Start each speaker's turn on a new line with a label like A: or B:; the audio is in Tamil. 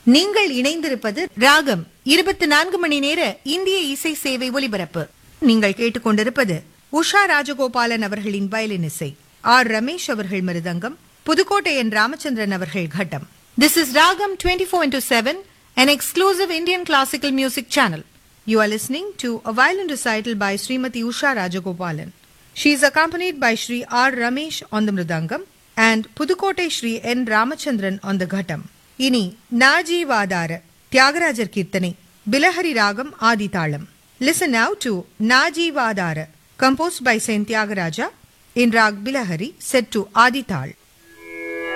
A: நீங்கள் இணைந்திருப்பது ராகம் இருபத்தி நான்கு மணி நேர இந்திய இசை சேவை ஒலிபரப்பு நீங்கள் கேட்டுக்கொண்டிருப்பது உஷா ராஜகோபாலன் அவர்களின் வயலின் இசை ஆர் ரமேஷ் அவர்கள் மிருதங்கம் புதுக்கோட்டை என் ராமச்சந்திரன் அவர்கள் கட்டம் this is Ragam twenty four into seven an exclusive Indian classical music channel. You are listening to a violin recital by Srimati Usha Rajagopalan. She is accompanied by Sri R. Ramesh on the Mridangam and Pudukkottai Sri N. Ramachandran on the Ghatam. இனி நாஜீவாதார தியாகராஜர் கீர்த்தனை பிலஹரி ராகம் ஆதிதாளம் listen now to Naajeevadhara composed by saint Thyagaraja in raag Bilahari set to ஆதிதாள்